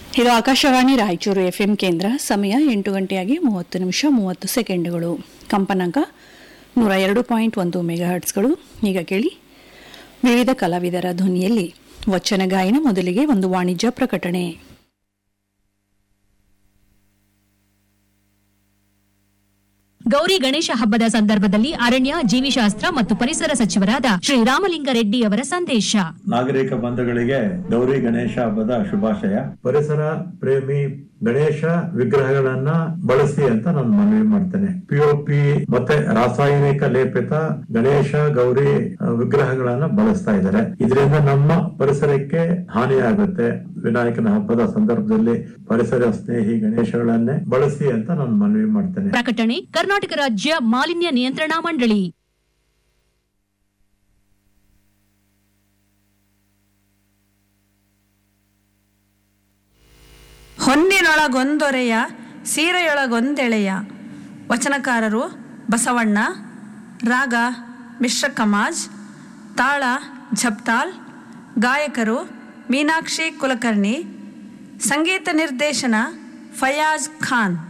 ಇದು ಆಕಾಶವಾಣಿ ರಾಯಚೂರು ಎಫ್ಎಂ ಕೇಂದ್ರ ಸಮಯ ಎಂಟು ಗಂಟೆಯಾಗಿ ಮೂವತ್ತು ನಿಮಿಷ ಮೂವತ್ತು ಸೆಕೆಂಡುಗಳು ಕಂಪನಾಂಕ ನೂರ ಎರಡು ಪಾಯಿಂಟ್ ಒಂದು ಮೆಗಾಹರ್ಟ್ಸ್ಗಳು ಈಗ ಕೇಳಿ ವಿವಿಧ ಕಲಾವಿದರ ಧ್ವನಿಯಲ್ಲಿ ವಚನ ಗಾಯನ ಮೊದಲಿಗೆ ಒಂದು ವಾಣಿಜ್ಯ ಪ್ರಕಟಣೆ ಗೌರಿ ಗಣೇಶ ಹಬ್ಬದ ಸಂದರ್ಭದಲ್ಲಿ ಅರಣ್ಯ ಜೀವಿಶಾಸ್ತ್ರ ಮತ್ತು ಪರಿಸರ ಸಚಿವರಾದ ಶ್ರೀ ರಾಮಲಿಂಗಾರೆಡ್ಡಿ ಅವರ ಸಂದೇಶ ನಾಗರಿಕ ಬಂಧುಗಳಿಗೆ ಗೌರಿ ಗಣೇಶ ಹಬ್ಬದ ಶುಭಾಶಯ ಪರಿಸರ ಪ್ರೇಮಿ ಗಣೇಶ ವಿಗ್ರಹಗಳನ್ನ ಬಳಸಿ ಅಂತ ನಾನು ಮನವಿ ಮಾಡ್ತೇನೆ ಪಿಒಪಿ ಮತ್ತೆ ರಾಸಾಯನಿಕ ಲೇಪಿತ ಗಣೇಶ ಗೌರಿ ಆ, ವಿಗ್ರಹಗಳನ್ನ ಬಳಸ್ತಾ ಇದ್ದಾರೆ ಇದರಿಂದ ನಮ್ಮ ಪರಿಸರಕ್ಕೆ ಹಾನಿಯಾಗುತ್ತೆ ವಿನಾಯಕನ ಹಬ್ಬದ ಸಂದರ್ಭದಲ್ಲಿ ಪರಿಸರ ಸ್ನೇಹಿ ಗಣೇಶಗಳನ್ನೇ ಬಳಸಿ ಅಂತ ನಾನು ಮನವಿ ಮಾಡ್ತೇನೆ ಪ್ರಕಟಣೆ ಕರ್ನಾಟಕ ರಾಜ್ಯ ಮಾಲಿನ್ಯ ನಿಯಂತ್ರಣಾ ಮಂಡಳಿ ಹೊನ್ನಿನೊಳಗೊಂದೊರೆಯ ಸೀರೆಯೊಳಗೊಂದೆಳೆಯ ವಚನಕಾರರು ಬಸವಣ್ಣ ರಾಗ ಮಿಶ್ರ ಕಮಾಜ್ ತಾಳ ಝಪ್ತಾಲ್ ಗಾಯಕರು ಮೀನಾಕ್ಷಿ ಕುಲಕರ್ಣಿ ಸಂಗೀತ ನಿರ್ದೇಶನ ಫಯಾಜ್ ಖಾನ್